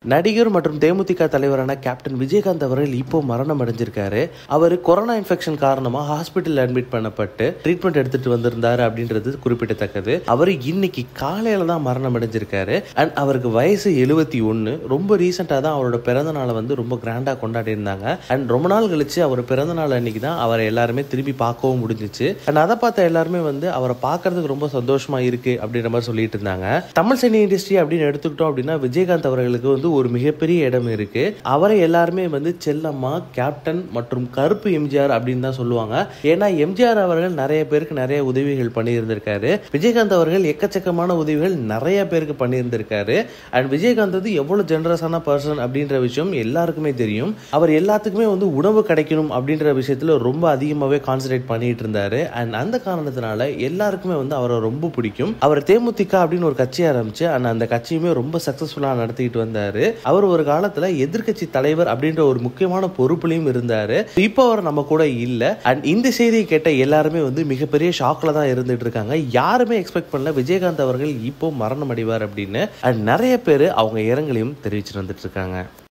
நடிகர் மற்றும் தேமுதிக தலைவரான கேப்டன் விஜயகாந்த் அவர்கள் இப்போ மரணம் அடைஞ்சிருக்காரு அவர் கொரோனா இன்ஃபெக்ஷன் காரணமா ஹாஸ்பிட்டல் அட்மிட் பண்ணப்பட்டு ட்ரீட்மெண்ட் எடுத்துட்டு வந்திருந்தாரு அப்படின்றது குறிப்பிடத்தக்கது அவர் இன்னைக்கு காலையில தான் மரணம் அடைஞ்சிருக்காரு அண்ட் அவருக்கு வயசு எழுபத்தி ஒன்று ரொம்ப ரீசெண்டாக தான் அவரோட பிறந்த நாளை வந்து ரொம்ப கிராண்டா கொண்டாடி இருந்தாங்க அண்ட் ரொம்ப நாள் கழிச்சு அவர் பிறந்த நாள் அன்னைக்கு தான் அவரை எல்லாருமே திரும்பி பார்க்கவும் முடிஞ்சிச்சு அண்ட் அதை பார்த்த எல்லாருமே வந்து அவரை பார்க்கறதுக்கு ரொம்ப சந்தோஷமா இருக்கு அப்படின்ற மாதிரி சொல்லிட்டு இருந்தாங்க தமிழ் சினி இண்டஸ்ட்ரி அப்படின்னு எடுத்துக்கிட்டோம் அப்படின்னா விஜயகாந்த் அவர்களுக்கு வந்து ஒரு மிகப்பெரிய இடம் இருக்கு அவரை எல்லாருமே வந்து செல்லம்மா கேப்டன் மற்றும் கருப்பு எம்ஜிஆர் அப்படின்னு தான் சொல்லுவாங்க ஏன்னா எம்ஜிஆர் அவர்கள் நிறைய பேருக்கு நிறைய உதவிகள் பண்ணியிருந்திருக்காரு விஜயகாந்த் அவர்கள் எக்கச்சக்கமான உதவிகள் நிறைய பேருக்கு பண்ணியிருந்திருக்காரு அண்ட் விஜயகாந்த் வந்து எவ்வளவு ஜெனரஸான பர்சன் அப்படின்ற விஷயம் எல்லாருக்குமே தெரியும் அவர் எல்லாத்துக்குமே வந்து உணவு கிடைக்கணும் அப்படின்ற விஷயத்துல ரொம்ப அதிகமாகவே கான்சன்ட்ரேட் பண்ணிட்டு இருந்தாரு அண்ட் அந்த காரணத்தினால எல்லாருக்குமே வந்து அவரை ரொம்ப பிடிக்கும் அவர் தேமுதிக அப்படின்னு ஒரு கட்சி ஆரம்பிச்சு அண்ட் அந்த கட்சியுமே ரொம்ப சக்சஸ்ஃபுல்லா நடத்திட்டு வந்தாரு அவர் ஒரு காலத்துல எதிர்க்கட்சி தலைவர் அப்படின்ற ஒரு முக்கியமான பொறுப்புலையும் இருந்தாரு இப்போ அவர் நம்ம கூட இல்ல அண்ட் இந்த செய்தியை கேட்ட எல்லாருமே வந்து மிகப்பெரிய ஷாக்ல தான் இருந்துட்டு இருக்காங்க யாருமே எக்ஸ்பெக்ட் பண்ணல விஜயகாந்த் அவர்கள் இப்போ மரணம் அடைவார் அப்படின்னு அண்ட் நிறைய பேர் அவங்க இரங்கலையும் தெரிவிச்சு வந்துட்டு இருக்காங்க